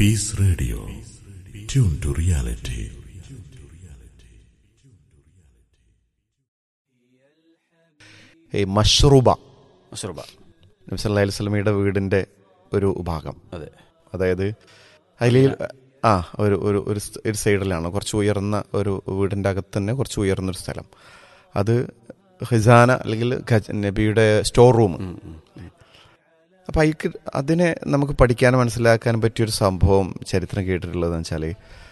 Peace Radio. Tune to reality. ഈ മഷ്റൂബ മഷ്റൂബ നബി സല്ലല്ലാഹു അലൈഹി വസല്ലമയുടെ വീടിന്റെ ഒരു ഭാഗം അതെ അതായത് അതിൽ ആ ഒരു ഒരു ഒരു സ്- ഒരു സൈഡിലാണ് കുറച്ച് ഉയർന്ന ഒരു വീടിന്റെ അകത്ത് തന്നെ കുറച്ച് ഉയർന്നൊരു സ്ഥലം അത് ഖിസാന അല്ലെങ്കിൽ ഖജ- നബിയുടെ സ്റ്റോർ റൂം ഉം, ഉം. അപ്പം അതിക്ക് അതിനെ നമുക്ക് പഠിക്കാനും മനസ്സിലാക്കാനും പറ്റിയൊരു സംഭവം ചരിത്രം കേട്ടിട്ടുള്ളതെന്ന് വെച്ചാൽ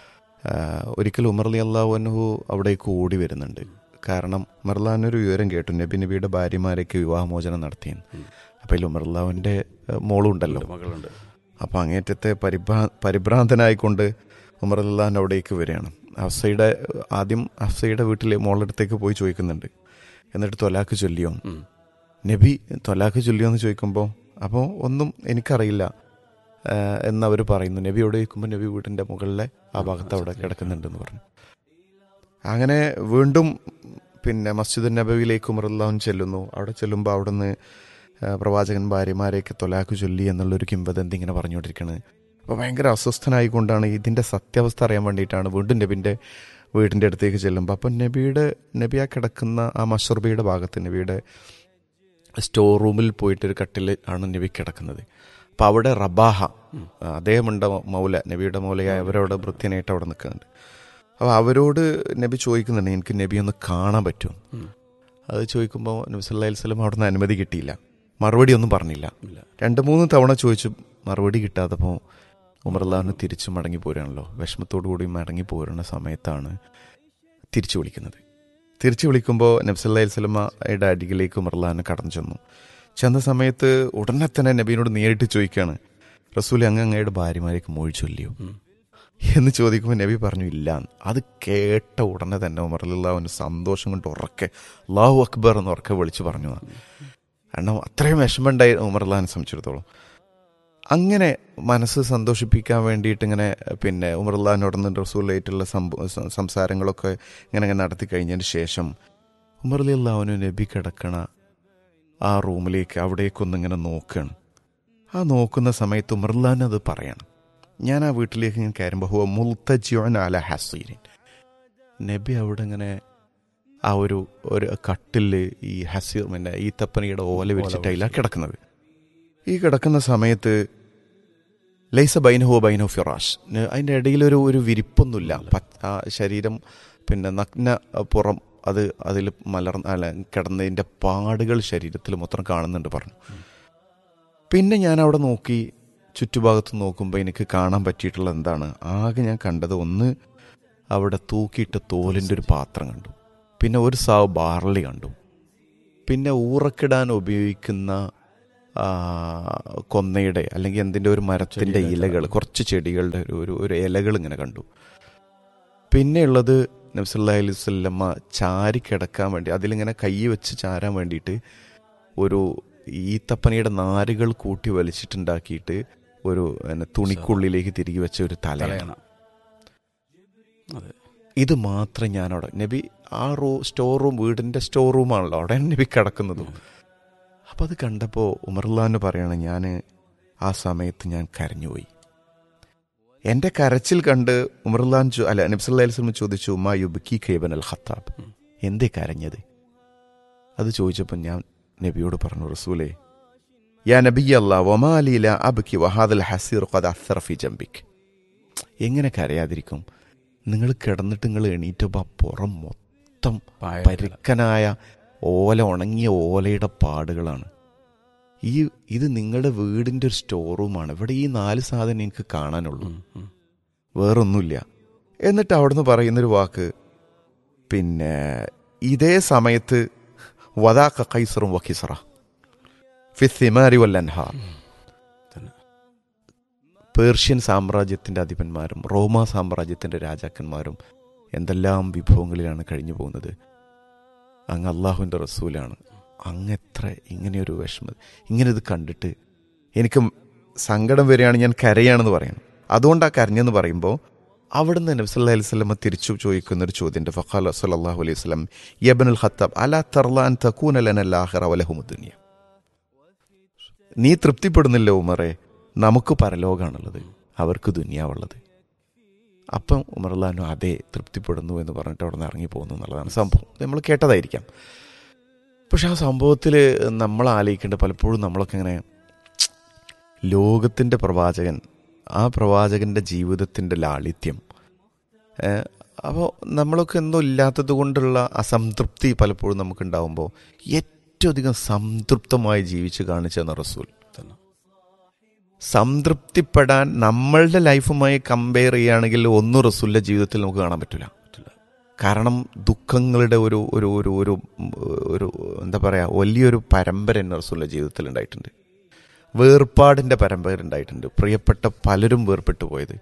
ഒരിക്കൽ ഉമർ അലി അള്ളാഹുനഹു അവിടേക്ക് ഓടി വരുന്നുണ്ട് കാരണം ഉമർലാൻ ഒരു വിവരം കേട്ടു നബി നബിയുടെ ഭാര്യമാരേക്ക് വിവാഹമോചനം നടത്തിയെന്ന് അപ്പം അതിൽ ഉമർ അള്ളാഹുവിൻ്റെ മോളും ഉണ്ടല്ലോ മകളുണ്ട് അപ്പോൾ അങ്ങേറ്റത്തെ പരിഭ്രാ പരിഭ്രാന്തനായിക്കൊണ്ട് ഉമർ അള്ളാൻ അവിടേക്ക് വരികയാണ് ഹഫ്സയുടെ ആദ്യം ഹഫ്സയുടെ വീട്ടിലെ മോളുടെ അടുത്തേക്ക് പോയി ചോദിക്കുന്നുണ്ട് എന്നിട്ട് തൊലാക്ക് ചൊല്ലിയോ ഉം. നബി തൊലാക്ക് ചൊല്ലിയോ എന്ന് ചോദിക്കുമ്പോൾ അപ്പോൾ ഒന്നും എനിക്കറിയില്ല ആ, എന്നവർ പറയുന്നു നബി എവിടെ ചോദിക്കുമ്പോൾ നബി വീടിൻ്റെ മുകളിലെ ആ ഭാഗത്ത് അവിടെ കിടക്കുന്നുണ്ടെന്ന് പറഞ്ഞു അങ്ങനെ വീണ്ടും പിന്നെ മസ്ജിദ് നബവിയിലേക്ക് ഉമറുല്ലാഹുൻ ചെല്ലുന്നു അവിടെ ചെല്ലുമ്പോൾ അവിടുന്ന് ആ, പ്രവാചകൻ ഭാര്യമാരെയൊക്കെ തൊലാക്ക് ചൊല്ലി എന്നുള്ളൊരു കിംവദന്തി ഇങ്ങനെ പറഞ്ഞുകൊണ്ടിരിക്കുന്നത് അപ്പോൾ ഭയങ്കര അസ്വസ്ഥനായിക്കൊണ്ടാണ് ഇതിൻ്റെ സത്യാവസ്ഥ അറിയാൻ വേണ്ടിയിട്ടാണ് വീണ്ടും നബിൻ്റെ വീടിൻ്റെ അടുത്തേക്ക് ചെല്ലുമ്പോൾ അപ്പം നബിയുടെ നബി ആ കിടക്കുന്ന ആ മഷർബിയുടെ ഭാഗത്ത് നബിയുടെ സ്റ്റോർ റൂമിൽ പോയിട്ടൊരു കട്ടിൽ ആണ് നബി കിടക്കുന്നത് അപ്പോൾ അവിടെ റബാഹ ആ, അദ്ദേഹമുണ്ട് മൗല നബിയുടെ മൗലയായ അവരവിടെ വൃത്യനായിട്ട് അവിടെ നിൽക്കുന്നുണ്ട് അപ്പോൾ അവരോട് നബി ചോദിക്കുന്നുണ്ട് എനിക്ക് നബി ഒന്ന് കാണാൻ പറ്റുമോ ഉം. അത് ചോദിക്കുമ്പോൾ നബി സല്ലല്ലാഹു അലൈഹി വസല്ലം അവിടുന്ന് അനുമതി കിട്ടിയില്ല മറുപടി ഒന്നും പറഞ്ഞില്ല ഇല്ല രണ്ട് മൂന്ന് തവണ ചോദിച്ചു മറുപടി കിട്ടാത്തപ്പോൾ ഉമർലാഹിന് തിരിച്ചു മടങ്ങി പോരുകയാണല്ലോ വിഷമത്തോടു കൂടി മടങ്ങി പോരുന്ന സമയത്താണ് തിരിച്ചു വിളിക്കുന്നത് തിരിച്ചു വിളിക്കുമ്പോൾ നബ്സല്ലാ സ്വലമയുടെ അടികിലേക്ക് ഉമർലാഹിന് കടന്നു ചെന്നു ചെന്ന സമയത്ത് ഉടനെ തന്നെ നബീനോട് നേരിട്ട് ചോദിക്കുകയാണ് റസൂൽ അങ്ങ് അങ്ങയുടെ ഭാര്യമാരേക്ക് മൊഴി ചൊല്ലിയോ ഉം. എന്ന് ചോദിക്കുമ്പോൾ നബി പറഞ്ഞു ഇല്ല അത് കേട്ട ഉടനെ തന്നെ ഉമർലാവിന് സന്തോഷം കൊണ്ട് ഉറക്കെ അള്ളാഹു അക്ബർ എന്ന് ഉറക്കെ വിളിച്ചു പറഞ്ഞു കാരണം അത്രയും വിഷമമുണ്ടായി ഉമർലാഹിനെ സംബന്ധിച്ചിടത്തോളം അങ്ങനെ മനസ്സ് സന്തോഷിപ്പിക്കാൻ വേണ്ടിയിട്ട് ഇങ്ങനെ പിന്നെ ഉമർലാഹിനോടൊന്ന് റസൂലായിട്ടുള്ള സംഭ- സ- സംസാരങ്ങളൊക്കെ ഇങ്ങനെ ഇങ്ങനെ നടത്തി കഴിഞ്ഞതിന് ശേഷം ഉമർ അലി അള്ളാഹുനു നബി കിടക്കണ ആ റൂമിലേക്ക് അവിടേക്കൊന്ന് ഇങ്ങനെ നോക്കുകയാണ് ആ നോക്കുന്ന സമയത്ത് ഉമർലാൻ അത് പറയണം ഞാൻ ആ വീട്ടിലേക്ക് ഇങ്ങനെ കയറുമ്പോൾ ഹുവ മുൽത്തജിയോൻ അല ഹസീരിൻ നബി അവിടെ ഇങ്ങനെ ആ ഒരു ഒരു കട്ടില് ഈ ഹസീർ പിന്നെ ഈ തപ്പനയുടെ ഓല വിരിച്ചിട്ട് അതിലാണ് കിടക്കുന്നത് ഈ കിടക്കുന്ന സമയത്ത് ലൈസ ബൈനഹോ ബൈനോ ഫിറാഷ് ന- അതിൻ്റെ ഇടയിലൊരു ഒരു വിരിപ്പൊന്നുമില്ല പ- ആ ശരീരം പിന്നെ നഗ്ന പുറം അത് അതിൽ മലർന്ന അല്ല കിടന്നതിൻ്റെ പാടുകൾ ശരീരത്തിൽ മൊത്തം കാണുന്നുണ്ട് പറഞ്ഞു പിന്നെ ഞാൻ അവിടെ നോക്കി ചുറ്റുഭാഗത്ത് നോക്കുമ്പോൾ എനിക്ക് കാണാൻ പറ്റിയിട്ടുള്ള എന്താണ് ആകെ ഞാൻ കണ്ടത് ഒന്ന് അവിടെ തൂക്കിയിട്ട തോലിൻ്റെ ഒരു പാത്രം കണ്ടു പിന്നെ ഒരു സാവ് ബാർലി കണ്ടു പിന്നെ ഊറക്കിടാൻ ഉപയോഗിക്കുന്ന ആ, കൊന്നയുടെ അല്ലെങ്കിൽ എന്തിൻ്റെ ഒരു മരത്തിൻ്റെ ഇലകൾ കുറച്ച് ചെടികളുടെ ഒരു ഒരു ഒരു ഇലകൾ ഇങ്ങനെ കണ്ടു പിന്നെയുള്ളത് നബ്സല്ലാ അലൈഹി സ്വല്ലമ്മ ചാരി കിടക്കാൻ വേണ്ടി അതിലിങ്ങനെ കൈ വെച്ച് ചാരാൻ വേണ്ടിയിട്ട് ഒരു ഈത്തപ്പനയുടെ നാരുകൾ കൂട്ടി വലിച്ചിട്ടുണ്ടാക്കിയിട്ട് ഒരു പിന്നെ തുണിക്കുള്ളിലേക്ക് തിരികെ വെച്ച ഒരു തലയാണ് തലയണ അതെ ഇത് മാത്രം ഞാൻ അവിടെ നബി ആ റൂ സ്റ്റോർ റൂം വീടിൻ്റെ സ്റ്റോർ റൂമാണല്ലോ അവിടെ നബി കിടക്കുന്നതും അപ്പം അത് കണ്ടപ്പോൾ ഉമർലാന്ന് പറയാണ് ഞാൻ ആ സമയത്ത് ഞാൻ കരഞ്ഞുപോയി എൻ്റെ കരച്ചിൽ കണ്ട് ഉമർലാൻ ചോ അല്ല നബ്സല്ലാ അലിസ്ലം ചോദിച്ചു ഉമ്മ യുബിക്കി ഖൈബൻ അൽ ഖത്താബ് എന്തേ കരഞ്ഞത് അത് ചോദിച്ചപ്പോൾ ഞാൻ നബിയോട് പറഞ്ഞു റസൂലേ യാ നബി അല്ലാ വമാലീല അബ്കി വഹാദൽ ഹസീർ ഖദ് അസ്സറ ഫി ജംബിക് എങ്ങനെ കരയാതിരിക്കും നിങ്ങൾ കിടന്നിട്ട് നിങ്ങൾ എണീറ്റപ്പോൾ ആ പുറം മൊത്തം പായ പരുക്കനായ ഓല ഉണങ്ങിയ ഓലയുടെ പാടുകളാണ് ഈ ഇത് നിങ്ങളുടെ വീടിൻ്റെ ഒരു സ്റ്റോർ റൂമാണ് ഇവിടെ ഈ നാല് സാധനം എനിക്ക് കാണാനുള്ളൂ ഉം, ഉം. വേറൊന്നുമില്ല എന്നിട്ട് അവിടുന്ന് പറയുന്നൊരു വാക്ക് പിന്നെ ഇതേ സമയത്ത് വദാക്ക കൈസറും വഖിസറ ഫിസിമാരി വല്ലൻഹാർ തന്നെ. പേർഷ്യൻ സാമ്രാജ്യത്തിൻ്റെ അധിപന്മാരും റോമ സാമ്രാജ്യത്തിൻ്റെ രാജാക്കന്മാരും എന്തെല്ലാം വിഭവങ്ങളിലാണ് കഴിഞ്ഞു പോകുന്നത് അങ്ങ് അള്ളാഹുവിൻ്റെ റസൂലാണ് അങ്ങ് എത്ര ഇങ്ങനെയൊരു വിഷമം ഇങ്ങനെ ഇത് കണ്ടിട്ട് എനിക്ക് സങ്കടം വരികയാണ് ഞാൻ കരയാണെന്ന് പറയണം അതുകൊണ്ടാണ് കരഞ്ഞെന്ന് പറയുമ്പോൾ അവിടുന്ന് നബ്സല്ലാ അലൈഹി സ്വലമ തിരിച്ചു ചോദിക്കുന്ന ഒരു ചോദ്യമുണ്ട് ഫഖാൽ സല്ലാഹു അലൈഹി സ്വലം യബനുൽ ഖത്താബ് അലാ തർലാൻ തക്കൂനലനല്ലാഹിറ വലഹുമുദ്ദുനിയ നീ തൃപ്തിപ്പെടുന്നില്ല ഉമറെ നമുക്ക് പരലോകാണുള്ളത് അവർക്ക് ദുനിയാവുള്ളത് അപ്പം ഉമർലാനു അതെ തൃപ്തിപ്പെടുന്നു എന്ന് പറഞ്ഞിട്ട് അവിടെ നിന്ന് ഇറങ്ങി പോകുന്നു എന്നുള്ളതാണ് സംഭവം ഇത് നമ്മൾ കേട്ടതായിരിക്കാം പക്ഷെ ആ സംഭവത്തിൽ നമ്മൾ ആലോചിക്കേണ്ട പലപ്പോഴും നമ്മളൊക്കെ ഇങ്ങനെ ലോകത്തിൻ്റെ പ്രവാചകൻ ആ പ്രവാചകൻ്റെ ജീവിതത്തിൻ്റെ ലാളിത്യം അപ്പോൾ നമ്മളൊക്കെ എന്തോ ഇല്ലാത്തത് കൊണ്ടുള്ള അസംതൃപ്തി പലപ്പോഴും നമുക്കുണ്ടാവുമ്പോൾ ഏറ്റവും അധികം സംതൃപ്തമായി ജീവിച്ച് കാണിച്ചെന്ന റസൂൽ തന്നെ സംതൃപ്തിപ്പെടാൻ നമ്മളുടെ ലൈഫുമായി കമ്പയർ ചെയ്യുകയാണെങ്കിൽ ഒന്നും റസൂലിൻ്റെ ജീവിതത്തിൽ നമുക്ക് കാണാൻ പറ്റില്ല പറ്റില്ല കാരണം ദുഃഖങ്ങളുടെ ഒരു ഒരു ഒരു ഒരു ഒരു എന്താ പറയുക വലിയൊരു പരമ്പര തന്നെ റസൂലിൻ്റെ ജീവിതത്തിൽ ഉണ്ടായിട്ടുണ്ട് വേർപാടിൻ്റെ പരമ്പര ഉണ്ടായിട്ടുണ്ട് പ്രിയപ്പെട്ട പലരും വേർപെട്ടു പോയത്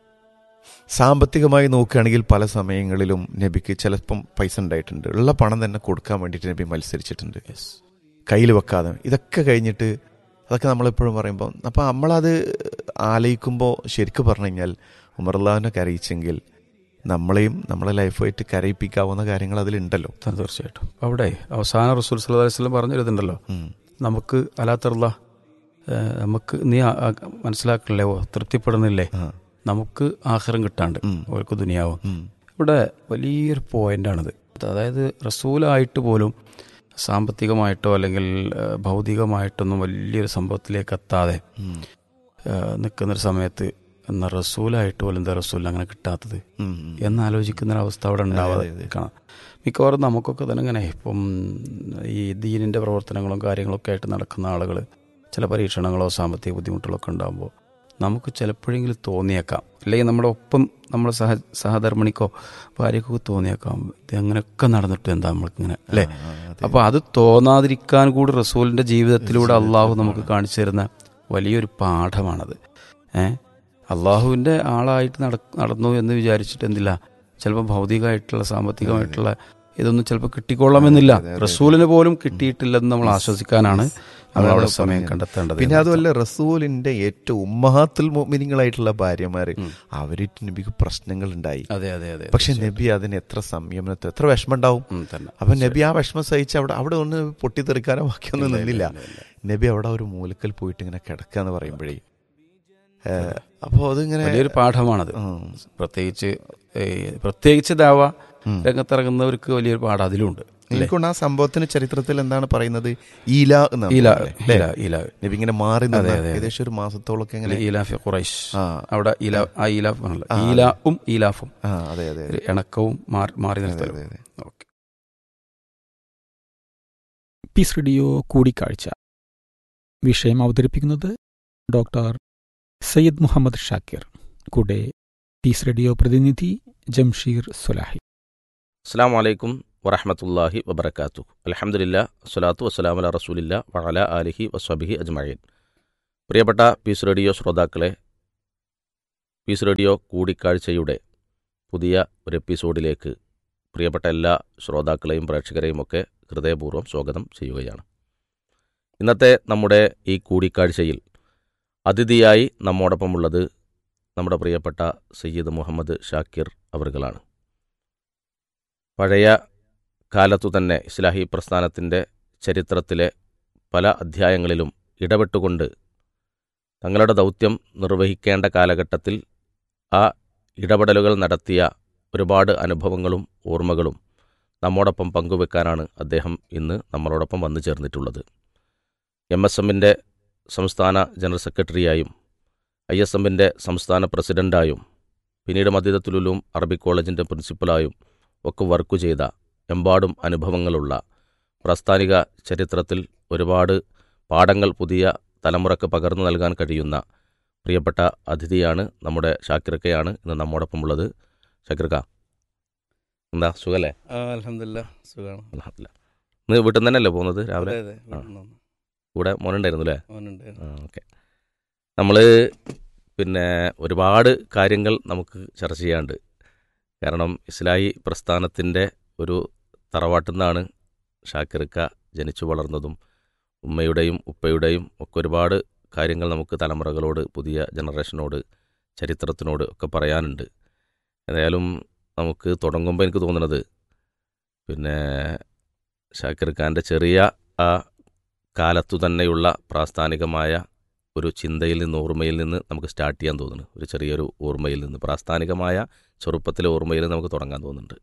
സാമ്പത്തികമായി നോക്കുകയാണെങ്കിൽ പല സമയങ്ങളിലും നബിക്ക് ചിലപ്പം പൈസ ഉണ്ടായിട്ടുണ്ട് ഉള്ള പണം തന്നെ കൊടുക്കാൻ വേണ്ടിയിട്ട് നബി മത്സരിച്ചിട്ടുണ്ട് യെസ് കയ്യിൽ വെക്കാതെ ഇതൊക്കെ കഴിഞ്ഞിട്ട് അതൊക്കെ നമ്മളെപ്പോഴും പറയുമ്പോൾ അപ്പോൾ നമ്മളത് ആലയിക്കുമ്പോൾ ശരിക്കും പറഞ്ഞു കഴിഞ്ഞാൽ ഉമർലാവിനെ കരയിച്ചെങ്കിൽ നമ്മളെയും നമ്മളെ ലൈഫായിട്ട് കരയിപ്പിക്കാവുന്ന കാര്യങ്ങൾ അതിലുണ്ടല്ലോ തന്നെ തീർച്ചയായിട്ടും അപ്പൊ അവിടെ അവസാന റസൂൽ സല്ലല്ലാഹു അലൈഹി വസല്ലം പറഞ്ഞിരുന്നുണ്ടല്ലോ ഉം. നമുക്ക് അലാത്തറുള്ള നമുക്ക് നീ ആ- ആ മനസ്സിലാക്കണില്ലേ ഓ തൃപ്തിപ്പെടുന്നില്ലേ ആ. നമുക്ക് ആഹാരം കിട്ടാണ്ട് ഉം. അവർക്ക് ദുനിയാവും ഉം. ഇവിടെ വലിയൊരു പോയിന്റാണിത് അതായത് റസൂലായിട്ട് പോലും സാമ്പത്തികമായിട്ടോ അല്ലെങ്കിൽ ആ, ഭൗതികമായിട്ടൊന്നും വലിയൊരു സംഭവത്തിലേക്ക് എത്താതെ ഉം. നിൽക്കുന്നൊരു സമയത്ത് എന്നാൽ റസൂലായിട്ട് പോലും എന്താ റസൂൽ അങ്ങനെ കിട്ടാത്തത് ഉം. ഉം. എന്നാലോചിക്കുന്ന ഒരു അവസ്ഥ അവിടെ ഉണ്ടാവാതെ അതെ, അതെ. കാണാം മിക്കവാറും നമുക്കൊക്കെ തന്നെ ഇങ്ങനെ ഇപ്പം ഈ ദീനിൻ്റെ പ്രവർത്തനങ്ങളും കാര്യങ്ങളൊക്കെ ആയിട്ട് നടക്കുന്ന ആളുകൾ ചില പരീക്ഷണങ്ങളോ സാമ്പത്തിക ബുദ്ധിമുട്ടുകളോ ഒക്കെ ഉണ്ടാകുമ്പോൾ നമുക്ക് ചിലപ്പോഴെങ്കിലും തോന്നിയേക്കാം അല്ലെങ്കിൽ നമ്മുടെ ഒപ്പം നമ്മുടെ സഹ സഹധർമ്മിണിക്കോ ഭാര്യക്കോ തോന്നിയേക്കാം ഇത് അങ്ങനെയൊക്കെ നടന്നിട്ട് എന്താ നമ്മൾക്കിങ്ങനെ അല്ലേ ആ, അതെ. അപ്പോൾ അത് തോന്നാതിരിക്കാൻ കൂടി റസൂലിൻ്റെ ജീവിതത്തിലൂടെ അള്ളാഹു നമുക്ക് കാണിച്ചു തരുന്ന വലിയൊരു പാഠമാണത് ഏ അള്ളാഹുവിൻ്റെ ആളായിട്ട് നട നടന്നു എന്ന് വിചാരിച്ചിട്ട് എന്തില്ല ചിലപ്പോൾ ഭൗതികമായിട്ടുള്ള സാമ്പത്തികമായിട്ടുള്ള ഇതൊന്നും ചിലപ്പോൾ കിട്ടിക്കൊള്ളാമെന്നില്ല റസൂലിന് പോലും കിട്ടിയിട്ടില്ലെന്ന് നമ്മൾ ആശ്വസിക്കാനാണ് നമ്മൾ അവിടെ സമയം കണ്ടെത്തേണ്ടത് പിന്നെ അതുമല്ല റസൂലിന്റെ ഏറ്റവും ഉമ്മഹാത്തുൽ മോമിനിങ്ങളായിട്ടുള്ള ഭാര്യമാര് അവരിട്ട് നബിക്ക് പ്രശ്നങ്ങൾ ഉണ്ടായി അതെ അതെ അതെ പക്ഷെ നബി അതിന് എത്ര സംയമനത്തിൽ എത്ര വിഷമം ഉണ്ടാവും ഉം, തന്നെ അപ്പൊ നബി ആ വിഷമം സഹിച്ച് അവിടെ അവിടെ ഒന്ന് പൊട്ടിത്തെറിക്കാനോ ബാക്കിയൊന്നും നിന്നില്ല നബി അവിടെ ഒരു മൂലക്കൽ പോയിട്ട് ഇങ്ങനെ കിടക്കുക എന്ന് പറയുമ്പോഴേ അപ്പോ അതിങ്ങനെ വലിയൊരു പാഠമാണത് ഉം. പ്രത്യേകിച്ച് ഏ, പ്രത്യേകിച്ച് ദാവ രംഗത്തിറങ്ങുന്നവർക്ക് വലിയൊരു പാഠം അതിലുണ്ട് എനിക്കൊണ്ട് ആ സംഭവത്തിന് ചരിത്രത്തിൽ എന്താണ് പറയുന്നത് ഈല എന്നാണ് ഈല പറയുന്നത്, അല്ലേ? ഈല ഈല നബി ഇങ്ങനെ മാറി നിന്ന് ഏകദേശം ഒരു മാസത്തോളൊക്കെ ഇങ്ങനെ ഈലാഫ് ഖുറൈശ് ആ. അവിടെ ഈല ആ ഈലാഫ് ആണല്ലോ ഈലാഫും ഈലാഫും ആ അതെ അതെ ഒരു ഇണക്കവും മാറി- മാറി നിർത്തലും അതെ, അതെ. ഓക്കെ പീസ് റേഡിയോ കൂടിക്കാഴ്ച വിഷയം അവതരിപ്പിക്കുന്നത് ഡോക്ടർ സയ്യിദ് മുഹമ്മദ് ഷാക്കിർ കൂടെ പീസ് റേഡിയോ പ്രതിനിധി ജംഷീർ സുലാഹി അസ്സാം വലൈക്കും വറഹമത്തല്ലാഹി വബർക്കാത്തു അലഹമുല്ല സ്വലാത്തു വസ്സലാം അല റസൂലില്ല വഅല ആലിഹി വസ്വബിഹി അജ്മഴീൻ പ്രിയപ്പെട്ട പീസ് റേഡിയോ ശ്രോതാക്കളെ പീസ് റേഡിയോ കൂടിക്കാഴ്ചയുടെ പുതിയ ഒരു എപ്പിസോഡിലേക്ക് പ്രിയപ്പെട്ട എല്ലാ ശ്രോതാക്കളെയും പ്രേക്ഷകരെയും ഒക്കെ ഹൃദയപൂർവ്വം സ്വാഗതം ചെയ്യുകയാണ് ഇന്നത്തെ നമ്മുടെ ഈ കൂടിക്കാഴ്ചയിൽ അതിഥിയായി നമ്മോടൊപ്പമുള്ളത് നമ്മുടെ പ്രിയപ്പെട്ട സയ്യിദ് മുഹമ്മദ് ഷാക്കിർ അവർകളാണ് പഴയ കാലത്തു തന്നെ ഇസ്ലാഹി പ്രസ്ഥാനത്തിൻ്റെ ചരിത്രത്തിലെ പല അധ്യായങ്ങളിലും ഇടപെട്ടുകൊണ്ട് തങ്ങളുടെ ദൗത്യം നിർവഹിക്കേണ്ട കാലഘട്ടത്തിൽ ആ ഇടപെടലുകൾ നടത്തിയ ഒരുപാട് അനുഭവങ്ങളും ഓർമ്മകളും നമ്മോടൊപ്പം പങ്കുവെക്കാനാണ് അദ്ദേഹം ഇന്ന് നമ്മളോടൊപ്പം വന്നു ചേർന്നിട്ടുള്ളത് എം എസ് എമ്മിൻ്റെ സംസ്ഥാന ജനറൽ സെക്രട്ടറിയായും ഐ എസ് എമ്മിൻ്റെ സംസ്ഥാന പ്രസിഡൻ്റായും പിന്നീട് മദ്യതത്തുലും അറബിക് കോളേജിൻ്റെ പ്രിൻസിപ്പലായും ഒക്കെ വർക്ക് ചെയ്ത എമ്പാടും അനുഭവങ്ങളുള്ള പ്രസ്ഥാനിക ചരിത്രത്തിൽ ഒരുപാട് പാഠങ്ങൾ പുതിയ തലമുറക്ക് പകർന്നു നൽകാൻ കഴിയുന്ന പ്രിയപ്പെട്ട അതിഥിയാണ് നമ്മുടെ ഷാക്കിർക്കയാണ് ഇന്ന് നമ്മോടൊപ്പമുള്ളത് ഷാക്കിർക്ക എന്താ സുഖല്ലേ അലഹമില്ല സുഖമാണ് അൽഹംദുലില്ലാ. ഇന്ന് വീട്ടിൽ നിന്ന് തന്നെയല്ലേ പോകുന്നത് രാവിലെ അതെ ആ. കൂടെ മോനുണ്ടായിരുന്നു അല്ലേ അവനുണ്ട് ഓക്കെ നമ്മൾ പിന്നെ ഒരുപാട് കാര്യങ്ങൾ നമുക്ക് ചർച്ച ചെയ്യാണ്ട് കാരണം ഇസ്ലാഹി പ്രസ്ഥാനത്തിൻ്റെ ഒരു തറവാട്ടിൽ നിന്നാണ് ഷാക്കിർക്ക ജനിച്ചു വളർന്നതും ഉമ്മയുടെയും ഉപ്പയുടെയും ഒക്കെ ഒരുപാട് കാര്യങ്ങൾ നമുക്ക് തലമുറകളോട് പുതിയ ജനറേഷനോട് ചരിത്രത്തിനോട് ഒക്കെ പറയാനുണ്ട് ഏതായാലും നമുക്ക് തുടങ്ങുമ്പോൾ എനിക്ക് തോന്നുന്നത് പിന്നെ ഷാക്കിർ ഖാൻ്റെ ചെറിയ ആ കാലത്തു തന്നെയുള്ള പ്രാസ്ഥാനികമായ ഒരു ചിന്തയിൽ നിന്ന് ഓർമ്മയിൽ നിന്ന് നമുക്ക് സ്റ്റാർട്ട് ചെയ്യാൻ തോന്നുന്നു ഒരു ചെറിയൊരു ഓർമ്മയിൽ നിന്ന് പ്രാസ്ഥാനികമായ ചെറുപ്പത്തിലെ ഓർമ്മയിൽ നമുക്ക് തുടങ്ങാൻ തോന്നുന്നുണ്ട്